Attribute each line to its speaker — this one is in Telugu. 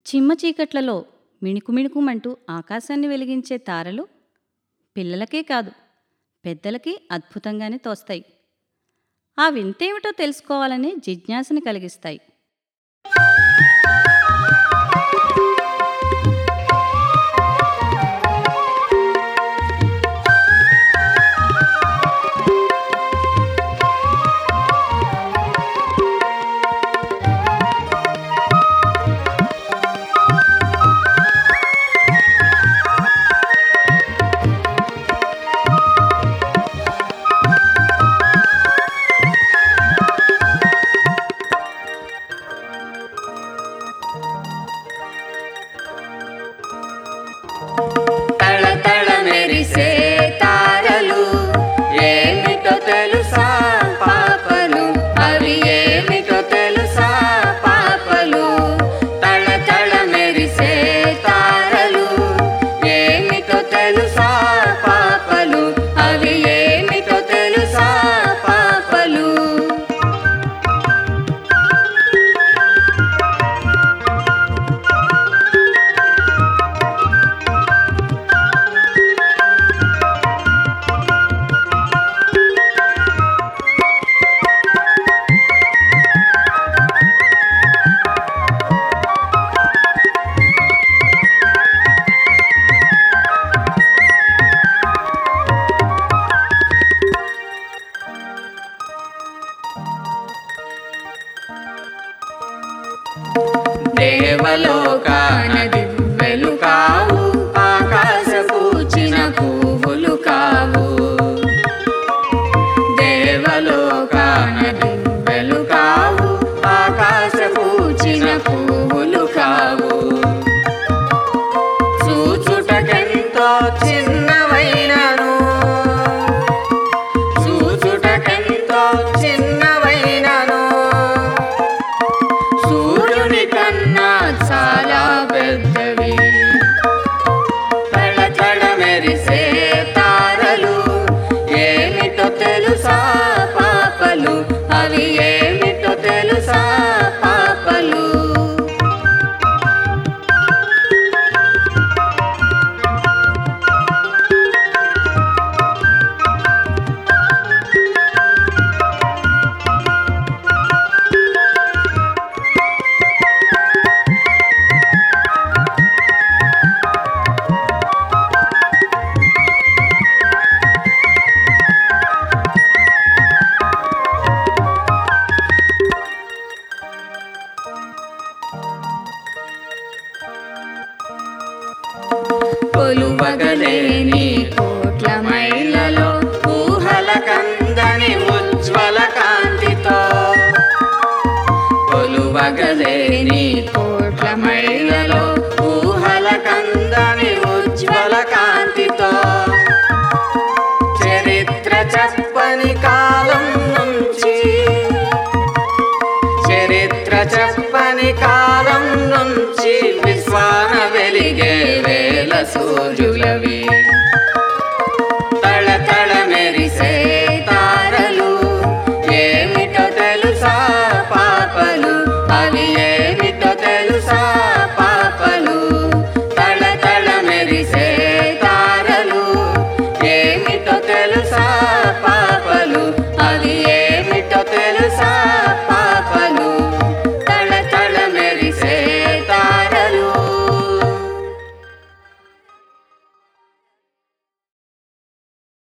Speaker 1: చిమ్మ చీకట్లలో మిణుకుమిణుకుమంటూ ఆకాశాన్ని వెలిగించే తారలు పిల్లలకే కాదు పెద్దలకి అద్భుతంగానే తోస్తాయి ఆ వింతేమిటో తెలుసుకోవాలని జిజ్ఞాసని కలిగిస్తాయి
Speaker 2: తళతళ మెరిసే తారలు ఏమిటో తెలుసా పాపలు అవి ఏమిటో తెలుసా పాపలు తళతళ మెరిసే తారలు ఏమిటో తెలుసా పాపలు అవి ఏమిటో తెలుసా పాపలు దేవలోకాన దివ్వెలు కావు ఆకాశ పూచిన పువ్వులు కావు దేవలోకాన దివ్వెలు కావు ఆకాశ పూచిన పువ్వులు కావు చూచుటకెంతో చిన్నవైనను చూచుటకెంతో చిన్నవైనను సూర్యుని కన్నా చాలా పెద్దవి తళతళ మెరిసే తారలు ఏమిటో తెలుసా పాపలు అవి ఏమిటో తెలుసా పాపలు కొలువగలేని కోట్ల మైళ్ళలో ఊహల కందని ఉజ్వల కాంతితో కొలువగలేని కోట్ల మైళ్ళలో ఊహల కందని ఉజ్వల కాంతితో చరిత్ర చెప్పని కాలం నుంచి చరిత్ర చెప్పని కాలం నుంచి విశ్వాన వెలిగే వేల సూర్యులు